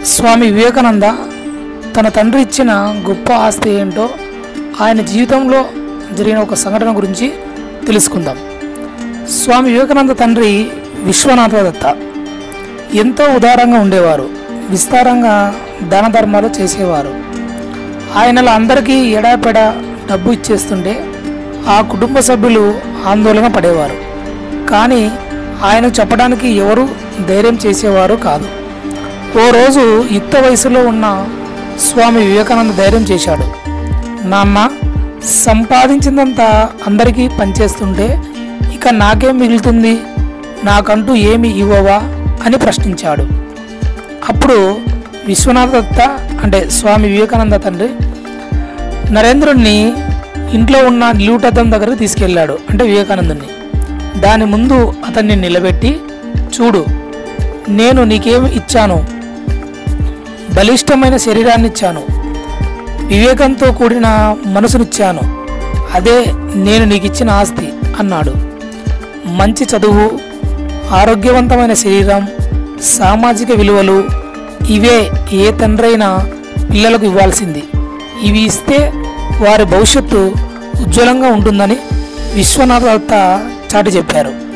స్వామి వివేకానంద తన తండ్రి ఇచ్చిన గొప్ప ఆస్తి ఏంటో ఆయన జీవితంలో జరిగిన ఒక సంఘటన గురించి తెలుసుకుందాం స్వామి వివేకానంద తండ్రి విశ్వనాథ దత్త ఎంతో ఉదారంగా ఉండేవారు విస్తారంగా దాన ధర్మాలు చేసేవారు ఆయనలో అందరికీ ఎడాపెడా డబ్బు ఇచ్చేస్తుంటే ఆ కుటుంబ సభ్యులు ఆందోళన పడేవారు కానీ ఆయన చెప్పడానికి ఎవరు ధైర్యం చేసేవారు కాదు ఓ రోజు యుక్త వయసులో ఉన్న స్వామి వివేకానంద ధైర్యం చేశాడు నాన్న సంపాదించిందంతా అందరికీ పనిచేస్తుంటే ఇక నాకేం మిగులుతుంది నాకంటూ ఏమి ఇవ్వవా అని ప్రశ్నించాడు అప్పుడు విశ్వనాథ దత్త అంటే స్వామి వివేకానంద తండ్రి నరేంద్రుణ్ణి ఇంట్లో ఉన్న నిలువుటద్దం దగ్గరకు తీసుకెళ్ళాడు అంటే వివేకానందుని దాని ముందు అతన్ని నిలబెట్టి చూడు నేను నీకేమి ఇచ్చాను బలిష్టమైన శరీరాన్ని ఇచ్చాను వివేకంతో కూడిన మనసునిచ్చాను అదే నేను నీకు ఇచ్చిన ఆస్తి అన్నాడు మంచి చదువు ఆరోగ్యవంతమైన శరీరం సామాజిక విలువలు ఇవే ఏ తండ్రైనా పిల్లలకు ఇవ్వాల్సింది ఇవి ఇస్తే వారి భవిష్యత్తు ఉజ్వలంగా ఉంటుందని విశ్వనాథ దత్త చాటి చెప్పారు